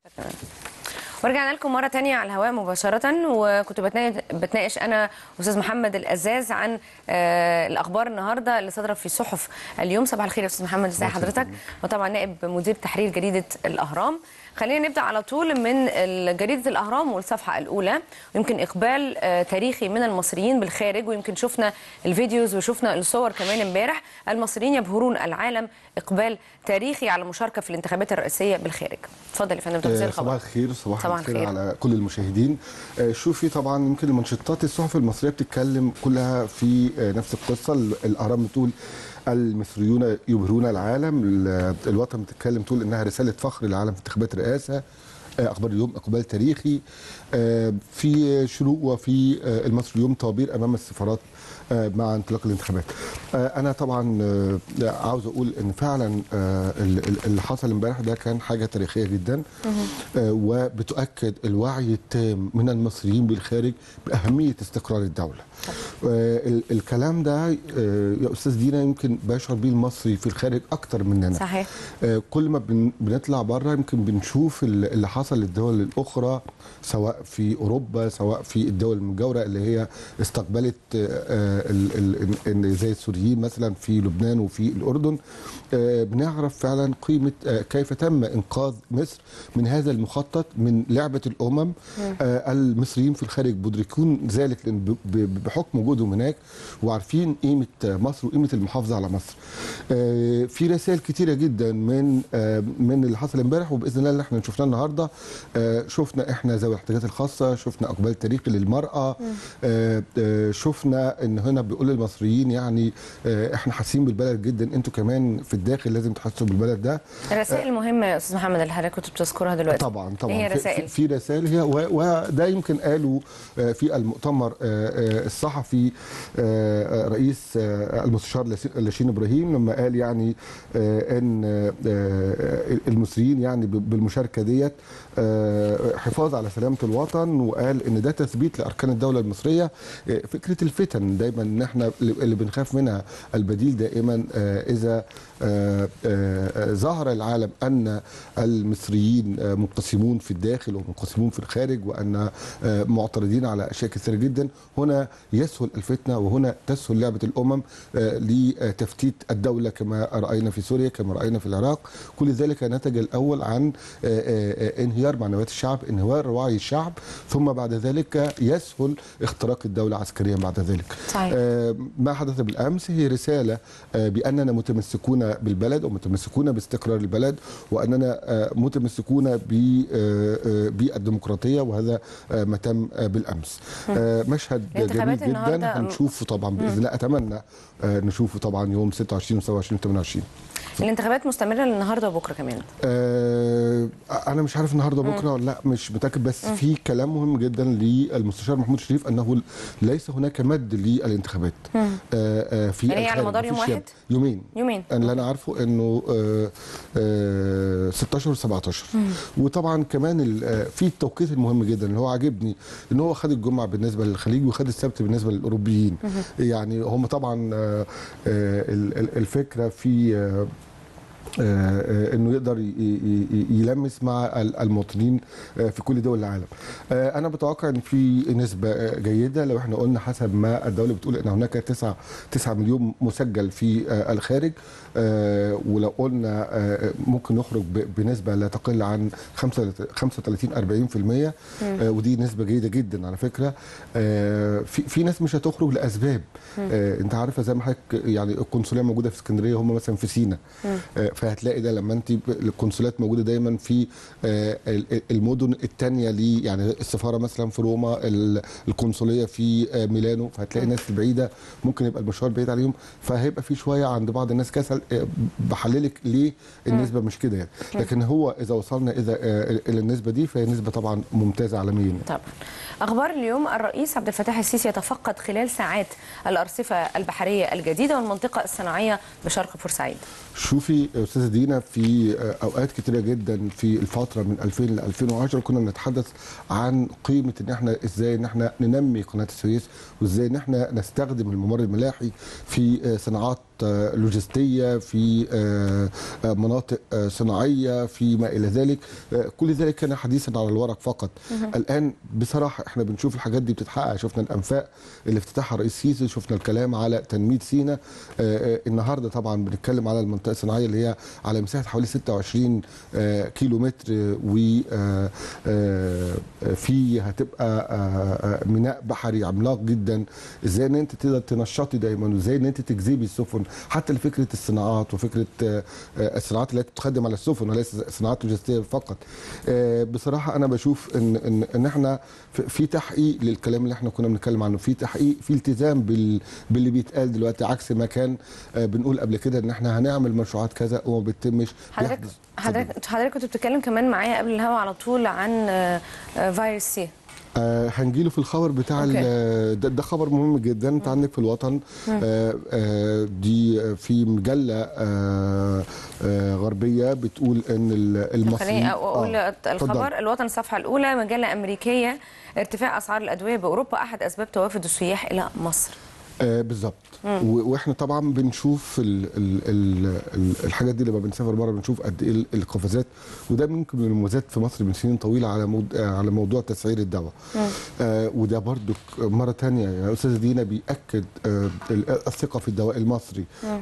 ورجعنا لكم مرة تانية على الهواء مباشرة وكنت بتناقش, بتناقش أنا أستاذ محمد الأزاز عن آه الأخبار النهاردة اللي صدرت في صحف اليوم صباح الخير يا أستاذ محمد ازي حضرتك وطبعا نائب مدير تحرير جريدة الأهرام خلينا نبدا على طول من جريده الاهرام والصفحه الاولى ويمكن اقبال آه تاريخي من المصريين بالخارج ويمكن شفنا الفيديوز وشفنا الصور كمان امبارح المصريين يبهرون العالم اقبال تاريخي على المشاركه في الانتخابات الرئاسيه بالخارج اتفضل يا فندم تفسير صباح الخير صباح, صباح الخير, الخير على كل المشاهدين آه شوفي طبعا يمكن المنشطات الصحف المصريه بتتكلم كلها في آه نفس القصه الاهرام بتقول المصريون يبهرون العالم الوطن بتتكلم تقول انها رساله فخر للعالم في انتخابات الرئاسه اخبار اليوم اقبال تاريخي في شروق وفي المصري اليوم طوابير امام السفارات مع انطلاق الانتخابات انا طبعا عاوز اقول ان فعلا اللي حصل امبارح ده كان حاجه تاريخيه جدا وبتؤكد الوعي التام من المصريين بالخارج باهميه استقرار الدوله الكلام ده يا استاذ دينا يمكن بشعر بيه المصري في الخارج اكتر مننا صحيح كل ما بنطلع بره يمكن بنشوف اللي حصل للدول الاخرى سواء في اوروبا سواء في الدول المجاوره اللي هي استقبلت زي السوريين مثلا في لبنان وفي الاردن بنعرف فعلا قيمه كيف تم انقاذ مصر من هذا المخطط من لعبه الامم المصريين في الخارج مدركون ذلك بحكم وجودهم هناك وعارفين قيمه مصر وقيمه المحافظه على مصر. في رسائل كتيره جدا من من اللي حصل امبارح وباذن الله اللي احنا شفناه النهارده شفنا احنا ذوي الاحتياجات الخاصه، شفنا اقبال تاريخي للمراه، شفنا ان هنا بيقول للمصريين يعني احنا حاسين بالبلد جدا انتوا كمان في الداخل لازم تحسوا بالبلد ده. الرسائل المهمه يا استاذ محمد اللي حضرتك كنت بتذكرها دلوقتي. طبعا طبعا هي رسائل في, في رسائل هي وده يمكن قالوا في المؤتمر الصحفي رئيس المستشار لاشين ابراهيم لما قال يعني ان المصريين يعني بالمشاركه ديت حفاظ على سلامه الوطن وقال ان ده تثبيت لاركان الدوله المصريه فكره الفتن دايما ان احنا اللي بنخاف منها البديل دائما اذا ظهر العالم ان المصريين منقسمون في الداخل ومنقسمون في الخارج وان معترضين على اشياء كثيره جدا هنا يسهل الفتنه وهنا تسهل لعبه الامم لتفتيت الدوله كما راينا في سوريا كما راينا في العراق كل ذلك نتج الاول عن انهيار معنويات الشعب انهيار وعي الشعب ثم بعد ذلك يسهل اختراق الدوله عسكريا بعد ذلك صحيح. ما حدث بالامس هي رساله باننا متمسكون بالبلد ومتمسكون باستقرار البلد واننا متمسكون بالديمقراطيه وهذا ما تم بالامس مشهد جميل جدا هنشوفه طبعا باذن الله اتمنى نشوفه طبعا يوم 26 و 27 و 28 الانتخابات مستمره للنهارده وبكره كمان آه انا مش عارف النهارده وبكره ولا لا مش متاكد بس مم. في كلام مهم جدا للمستشار محمود شريف انه ليس هناك مد للانتخابات آه آه في يعني على مدار يوم واحد يومين يومين اللي انا عارفه انه آه آه 16 و 17 وطبعا كمان في التوقيت المهم جدا اللي هو عاجبني ان هو خد الجمعه بالنسبه للخليج وخد السبت بالنسبه للاوروبيين مم. يعني هم طبعا آه الفكره في انه يقدر يلمس مع المواطنين في كل دول العالم. انا بتوقع ان في نسبه جيده لو احنا قلنا حسب ما الدوله بتقول ان هناك 9 9 مليون مسجل في الخارج ولو قلنا ممكن نخرج بنسبه لا تقل عن 35 40% ودي نسبه جيده جدا على فكره في في ناس مش هتخرج لاسباب انت عارفه زي ما حضرتك يعني القنصليه موجوده في اسكندريه هم مثلا في سينا فهتلاقي ده لما انت القنصلات موجوده دايما في المدن الثانيه ليه يعني السفاره مثلا في روما القنصليه في ميلانو فهتلاقي الناس البعيده ممكن يبقى المشوار بعيد عليهم فهيبقى في شويه عند بعض الناس كسل بحللك ليه النسبه مش كده يعني لكن هو اذا وصلنا اذا الى النسبه دي فهي نسبه طبعا ممتازه عالميا طبعا اخبار اليوم الرئيس عبد الفتاح السيسي يتفقد خلال ساعات الارصفه البحريه الجديده والمنطقه الصناعيه بشرق بورسعيد شوفي استاذه دينا في اوقات كتيره جدا في الفتره من 2000 ل 2010 كنا بنتحدث عن قيمه ان احنا ازاي ان احنا ننمي قناه السويس وازاي ان احنا نستخدم الممر الملاحي في صناعات آه، لوجستيه في آه، آه، مناطق آه، صناعيه في ما الى ذلك آه، كل ذلك كان حديثا على الورق فقط الان بصراحه احنا بنشوف الحاجات دي بتتحقق شفنا الانفاق اللي افتتحها الرئيس سيسي شفنا الكلام على تنميه سينا آه، آه، النهارده طبعا بنتكلم على المنطقه الصناعيه اللي هي على مساحه حوالي 26 آه، كيلو متر و آه، آه، في هتبقى آه، آه، ميناء بحري عملاق جدا ازاي ان انت تقدر تنشطي دايما وازاي ان انت تجذبي السفن حتى لفكره الصناعات وفكره آه، آه، الصناعات التي تقدم على السفن وليس صناعات لوجستيه فقط آه، بصراحه انا بشوف ان ان ان احنا في- في تحقيق للكلام اللي احنا كنا بنتكلم عنه في تحقيق في التزام بال باللي بيتقال دلوقتي عكس ما كان آه، بنقول قبل كده ان احنا هنعمل مشروعات كذا وما بتتمش حضرتك بيحدث- حضرتك حضرتك كنت بتتكلم كمان معايا قبل الهوا على طول عن آه، آه، فيروس سي آه هنجيله في الخبر بتاع أوكي. ال- ده, ده خبر مهم جدا انت عندك في الوطن آه آه دي في مجله آه آه غربيه بتقول ان ال- المصري خليني اقول آه، اتفضل. الخبر الوطن الصفحه الاولى مجله امريكيه ارتفاع اسعار الادويه باوروبا احد اسباب توافد السياح الى مصر آه بالظبط و- واحنا طبعا بنشوف ال ال ال ال الحاجات دي لما بنسافر بره بنشوف قد ايه ال- القفزات وده ممكن من المميزات في مصر من سنين طويله على مود آه على موضوع تسعير الدواء آه وده برضو مره تانية يا استاذه دينا بياكد آه ال- الثقه في الدواء المصري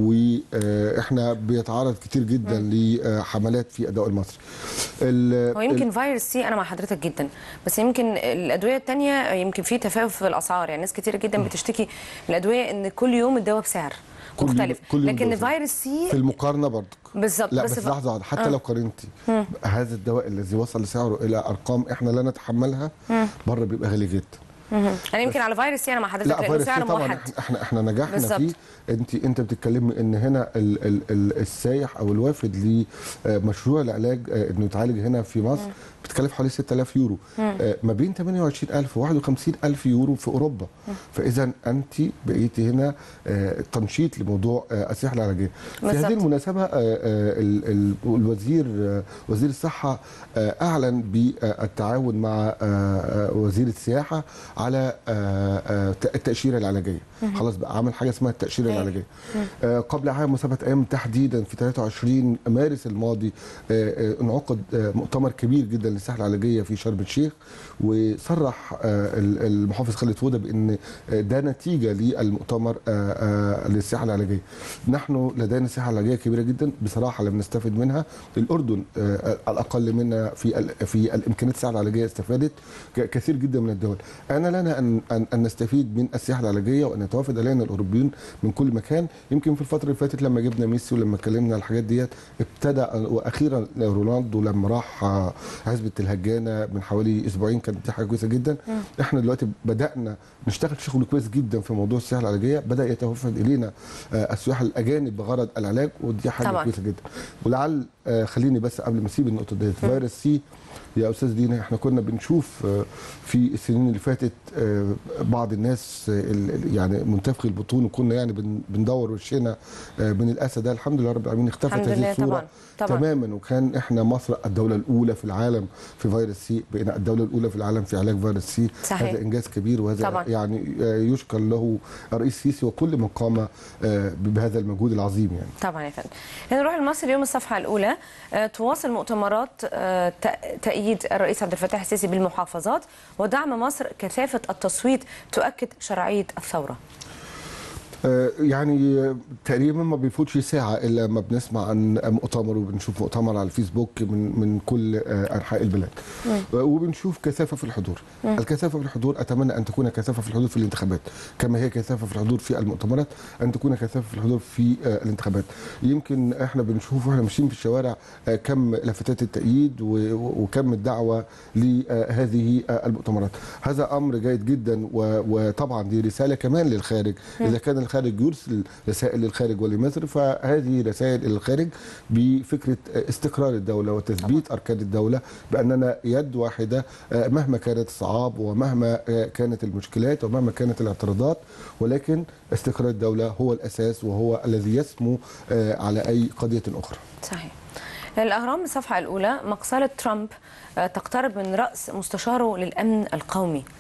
واحنا بيتعرض كتير جدا لحملات في الدواء المصري ال- هو يمكن فيروس سي انا مع حضرتك جدا بس يمكن الادويه الثانيه يمكن في تفاوت في الاسعار يعني ناس كتير جدا بتشتكي من الادويه ان كل يوم الدواء بسعر كل يوم- مختلف كل يوم لكن دواء بسعر. فيروس سي في المقارنه برضك بالظبط لا بس بس, ف- لحظه واحدة، حتى آه. لو قارنتي هذا الدواء الذي وصل سعره الى ارقام احنا لا نتحملها بره بيبقى غالي جدا انا يمكن على فيروس سي انا مع حضرتك لا لانه فيروس سعر سي طبعا موحد احنا احنا, احنا نجحنا بالظبط. فيه انت انت بتتكلمي ان هنا ال ال ال السايح او الوافد لمشروع العلاج آه، انه يتعالج هنا في مصر بتكلف حوالي 6000 يورو آه، ما بين 28000 و 51000 يورو في اوروبا فاذا انت بقيتي هنا آه، تنشيط لموضوع آه، السياحه العلاجيه في بالظبط. هذه المناسبه آه، آه، ال- ال- الوزير آه، وزير الصحه آه، اعلن بالتعاون مع آه، آه، وزير السياحه على آه، آه، التاشيره العلاجيه خلاص بقى عمل حاجه اسمها التاشيره أيوة. العلاجيه آه، قبل عام وسبعه ايام تحديدا في 23 مارس الماضي آه، آه، انعقد آه، مؤتمر كبير جدا للسياحه العلاجيه في شرم الشيخ وصرح آه، ال- المحافظ خالد فوده بان آه، ده نتيجه للمؤتمر آه، آه، للسياحه العلاجيه. نحن لدينا سياحه علاجيه كبيره جدا بصراحه لم نستفد منها، الاردن آه، الاقل منا في ال- في الامكانيات السياحه العلاجيه استفادت ك- كثير جدا من الدول. انا لنا ان ان, أن نستفيد من السياحه العلاجيه وان يتوافد الينا الاوروبيون من كل مكان، يمكن في الفتره اللي فاتت لما جبنا ميسي ولما اتكلمنا على الحاجات ديت ابتدى واخيرا رونالدو لما راح آه، عزبه الهجانه من حوالي اسبوعين كانت دي حاجه كويسه جدا احنا دلوقتي بدانا نشتغل شغل كويس جدا في موضوع السياحه العلاجيه بدا يتوفد الينا آه، السياح الاجانب بغرض العلاج ودي حاجه طبعاً. كويسه جدا ولعل آه، خليني بس قبل ما اسيب النقطه ديت فيروس سي يا استاذ دينا احنا كنا بنشوف آه، في السنين اللي فاتت آه، بعض الناس آه، ال- ال- يعني منتفخي البطون وكنا يعني بن- بندور وشنا آه، من الاسى ده الحمد لله رب العالمين اختفت الحمد هذه لله الصوره طبعاً. طبعاً. تماما وكان احنا مصر الدوله الاولى في العالم في فيروس سي بقينا الدوله الاولى في العالم في علاج فيروس سي صحيح. هذا انجاز كبير وهذا طبعاً. يعني آه، يشكر له الرئيس السيسي وكل من قام آه، بهذا المجهود العظيم يعني طبعا يا فندم نروح لمصر اليوم الصفحه الاولى آه، تواصل مؤتمرات آه، تأ- تأييد الرئيس عبد الفتاح السيسي بالمحافظات ودعم مصر كثافه التصويت تؤكد شرعيه الثوره آه، يعني آه، تقريبا ما بيفوتش ساعة إلا ما بنسمع عن مؤتمر وبنشوف مؤتمر على الفيسبوك من من كل آه، أنحاء البلاد آه، وبنشوف كثافة في الحضور الكثافة في الحضور أتمنى أن تكون كثافة في الحضور في الانتخابات كما هي كثافة في الحضور في المؤتمرات أن تكون كثافة في الحضور في آه، الانتخابات يمكن إحنا بنشوف وإحنا ماشيين في الشوارع آه، كم لفتات التأييد و- و- وكم الدعوة لهذه آه، المؤتمرات هذا أمر جيد جدا و- وطبعا دي رسالة كمان للخارج إذا كان الخارج يرسل رسائل للخارج ولمصر فهذه رسائل إلى الخارج بفكرة استقرار الدولة وتثبيت أركان الدولة بأننا يد واحدة آه، مهما كانت الصعاب ومهما آه، كانت المشكلات ومهما كانت الاعتراضات ولكن استقرار الدولة هو الأساس وهو الذي يسمو آه، على أي قضية أخرى صحيح الأهرام الصفحة الأولى مقصلة ترامب آه، تقترب من رأس مستشاره للأمن القومي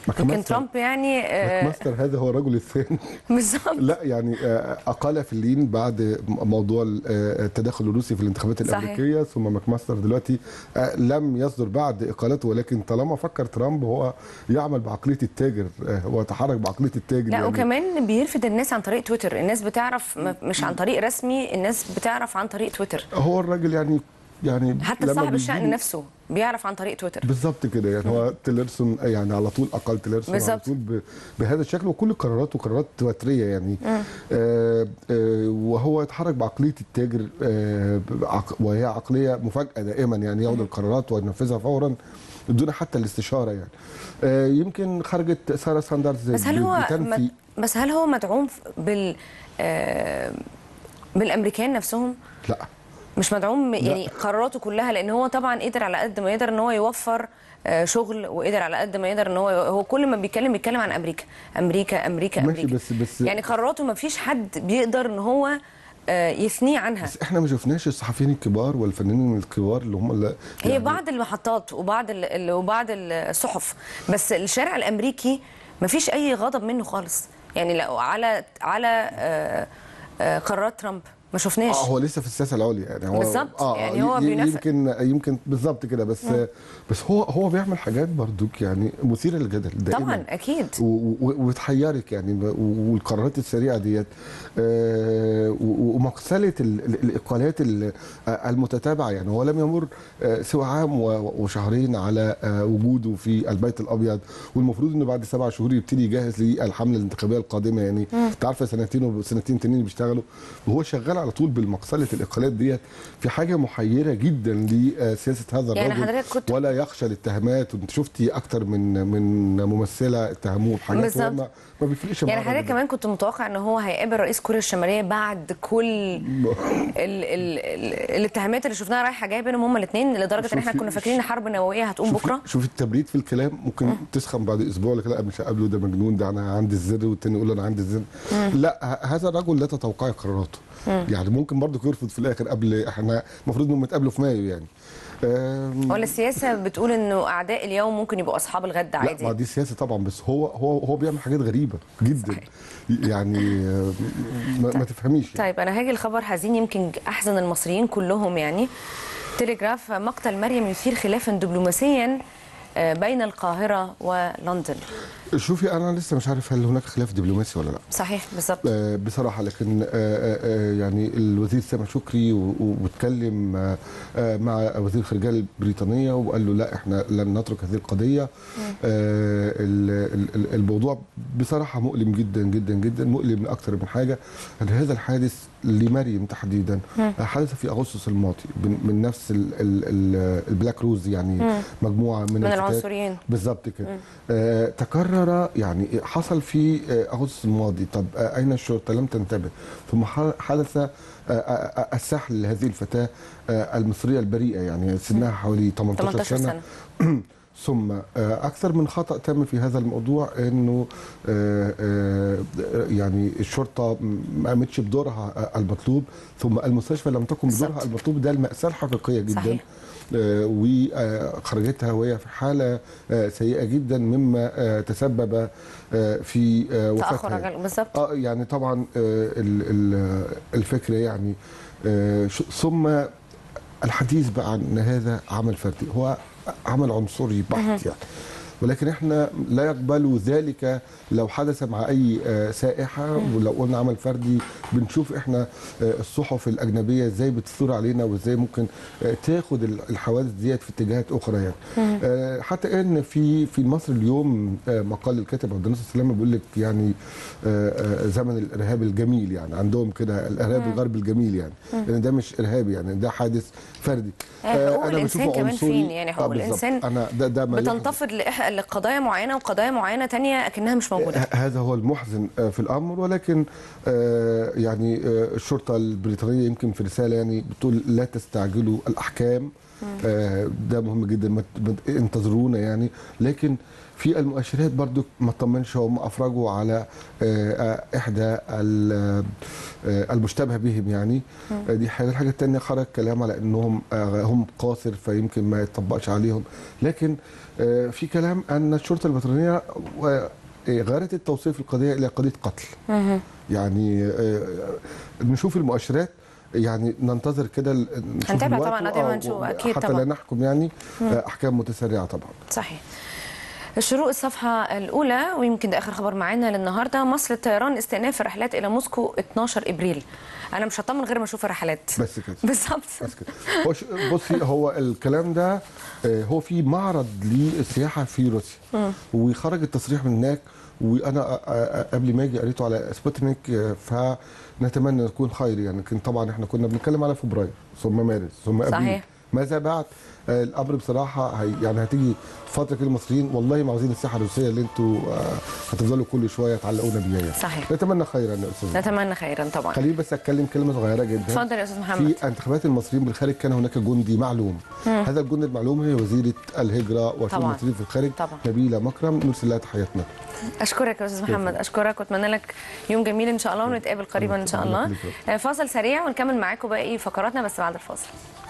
لكن ترامب يعني آه، ماكماستر هذا هو الرجل الثاني بالظبط لا يعني آه، اقال فلين بعد موضوع آه، التدخل الروسي في الانتخابات صحيح. الامريكيه ثم ماكماستر دلوقتي آه، لم يصدر بعد اقالته ولكن طالما فكر ترامب هو يعمل بعقليه التاجر آه، هو يتحرك بعقليه التاجر لا وكمان بيرفد الناس عن طريق تويتر الناس بتعرف م- مش عن طريق رسمي الناس بتعرف عن طريق تويتر هو الراجل يعني يعني حتى لما صاحب الشأن بيجيله- نفسه بيعرف عن طريق تويتر بالظبط كده يعني هو تيلرسون يعني على طول اقل تيلرسون على بالظبط. طول ب- بهذا الشكل وكل قراراته قرارات تواتريه يعني آه آه وهو يتحرك بعقليه التاجر آه بعق- وهي عقليه مفاجاه دائما يعني ياخد القرارات وينفذها فورا بدون حتى الاستشاره يعني آه يمكن خرجت ساره ساندرز بس هل هو بتنفي مد... بس هل هو مدعوم ف- بال آه... بالامريكان نفسهم لا مش مدعوم يعني قراراته كلها لان هو طبعا قدر على قد ما يقدر ان هو يوفر آه، شغل وقدر على قد ما يقدر ان هو هو كل ما بيتكلم بيتكلم عن امريكا امريكا امريكا ماشي، امريكا بس- بس- يعني قراراته ما فيش حد بيقدر ان هو آه، يثنيه عنها بس احنا ما شفناش الصحفيين الكبار والفنانين الكبار اللي هم اللي هي يعني بعض المحطات وبعض ال- ال- وبعض الصحف بس الشارع الامريكي ما فيش اي غضب منه خالص يعني لا على على آه، آه، قرارات ترامب ما شفناش اه هو لسه في السياسه العليا يعني هو بالظبط، آه يعني هو ي- بينافق. يمكن يمكن بالظبط كده بس بس هو هو بيعمل حاجات برضك يعني مثيره للجدل دائما طبعا اكيد و- و- وتحيرك يعني و- والقرارات السريعه ديت آه، و- ومقسله ال- ال- الاقالات ال- آه، المتتابعه يعني هو لم يمر آه، سوى عام و- وشهرين على آه، وجوده في البيت الابيض والمفروض انه بعد سبع شهور يبتدي يجهز للحمله الانتخابيه القادمه يعني انت عارفه سنتين وسنتين تانيين بيشتغلوا وهو شغال على طول بالمقسله الاقالات ديت في حاجه محيره جدا لسياسه هذا يعني الرجل حضرتك كنت- ولا يخشى الاتهامات وانت شفتي اكتر من من ممثله اتهموه بحاجات هو بالظبط. ما, ما بيفرقش يعني معاه حضرتك الراجل ده. كمان كنت متوقع ان هو هيقابل رئيس كوريا الشماليه بعد كل ال ال ال الاتهامات اللي شفناها رايحه جايه بينهم هما الاثنين لدرجه ان احنا شوفي- كنا فاكرين ان حرب نوويه هتقوم شوفي بكره شوفي التبريد في الكلام ممكن تسخن بعد اسبوع لك لا مش هقابله ده مجنون ده انا عندي الزر والتاني يقول انا عندي الزر لا ه- هذا الرجل لا تتوقعي قراراته يعني ممكن برضه يرفض في الاخر قبل احنا المفروض انهم يتقابلوا في مايو يعني آم، ولا السياسه بتقول انه اعداء اليوم ممكن يبقوا اصحاب الغد لا ما عادي دي سياسه طبعا بس هو هو هو بيعمل حاجات غريبه جدا صحيح. يعني آه، ما, ما تفهميش يعني. طيب انا هاجي لخبر حزين يمكن احزن المصريين كلهم يعني تليجراف مقتل مريم يثير خلافا دبلوماسيا آه، بين القاهره ولندن شوفي انا لسه مش عارف هل هناك خلاف دبلوماسي ولا لا صحيح بالظبط آه، بصراحه لكن آه، آه، آه، يعني الوزير سامح شكري و- و- واتكلم آه، آه، مع وزير الخارجيه البريطانيه وقال له لا احنا لن نترك هذه القضيه آه، ال- ال- ال- الموضوع بصراحه مؤلم جدا جدا جدا مؤلم لاكثر من حاجه ان هذا الحادث لمريم تحديدا آه، حدث في اغسطس الماضي من من نفس ال- ال- ال- البلاك روز يعني مجموعه من, من الفتيات. العنصريين. بالظبط كده آه تكرر يعني حصل في آه اغسطس الماضي طب آه اين الشرطه لم تنتبه ثم ح- حدث آه آه آه السحل لهذه الفتاه آه المصريه البريئه يعني سنها حوالي 18, 18 سنه, سنه ثم آه، اكثر من خطا تم في هذا الموضوع انه آه، آه، يعني الشرطه ما قامتش بدورها آه، المطلوب ثم المستشفى لم تقم بدورها بالظبط. المطلوب ده الماساه الحقيقيه جدا صحيح. آه، وخرجتها وهي في حاله آه، سيئه جدا مما آه، تسبب آه، في آه، تاخر وفاتها عجل بالظبط اه يعني طبعا آه، ال- ال- الفكره يعني آه، ش- ثم الحديث بقى عن ان هذا عمل فردي هو عمل عنصري بحت يعني ولكن احنا لا يقبل ذلك لو حدث مع اي آه، سائحه ولو قلنا عمل فردي بنشوف احنا آه، الصحف الاجنبيه ازاي بتثور علينا وازاي ممكن آه، تاخد ال- الحوادث ديت في اتجاهات اخرى يعني آه، حتى ان في في مصر اليوم آه، مقال الكاتب عبد الناصر سلامه بيقول لك يعني آه، آه، زمن الارهاب الجميل يعني عندهم كده الارهاب الغربي الجميل يعني لان ده مش ارهابي يعني ده حادث فردي آه، حقوق أنا الإنسان بشوفه كمان عنصري. فين؟ يعني حقوق آه، بالظبط. الإنسان انا ده ده ما يحدث. بتنتفض لإح- لقضايا معينه وقضايا معينه تانية اكنها مش موجوده ه- هذا هو المحزن آه، في الامر ولكن آه، يعني آه، الشرطه البريطانيه يمكن في رساله يعني بتقول لا تستعجلوا الاحكام آه، ده مهم جدا ما ت- ما ت- انتظرونا يعني لكن في المؤشرات برضو ما تطمنش هم افرجوا على آه، آه، احدى ال- آه، المشتبه بهم يعني آه، دي حاجه الحاجه الثانيه خرج كلام على انهم آه، هم قاصر فيمكن ما يطبقش عليهم لكن آه، في كلام ان الشرطه البتروليه و- آه، غيرت التوصيف القضيه الى قضيه قتل يعني آه، نشوف المؤشرات يعني ننتظر كده ال- نشوف هنتابع الوقت طبعاً، دايماً وآه، نشوف، أكيد حتى طبعاً. لا نحكم يعني آه، احكام متسرعه طبعا صحيح الشروق الصفحة الأولى ويمكن ده آخر خبر معانا للنهاردة مصر الطيران استئناف الرحلات إلى موسكو 12 إبريل أنا مش هطمن غير ما أشوف الرحلات بس كده بالظبط بس كده هو ش- بصي هو الكلام ده آه، هو في معرض للسياحه في روسيا وخرج التصريح من هناك وانا آه، آه، قبل ما اجي قريته على سبوتنيك آه، فنتمنى يكون خير يعني لكن طبعا احنا كنا بنتكلم على فبراير ثم مارس ثم ابريل صحيح. ماذا بعد آه، الامر بصراحه هي يعني هتيجي فتره كده المصريين والله ما عاوزين السياحه الروسيه اللي انتوا آه، هتفضلوا كل شويه تعلقونا بيها يعني صحيح. نتمنى خيرا يا استاذ نتمنى خيرا طبعا خليني بس اتكلم كلمه صغيره جدا اتفضل يا أستاذ محمد في انتخابات المصريين بالخارج كان هناك جندي معلوم هذا الجندي المعلوم هي وزيره الهجره وشؤون طبعاً. المصريين في الخارج طبعاً. نبيله مكرم نرسل لها تحياتنا اشكرك يا استاذ محمد اشكرك واتمنى لك يوم جميل ان شاء الله ونتقابل قريبا ان شاء الله الله يخليك. آه، فاصل سريع ونكمل معاكم باقي فقراتنا بس بعد الفاصل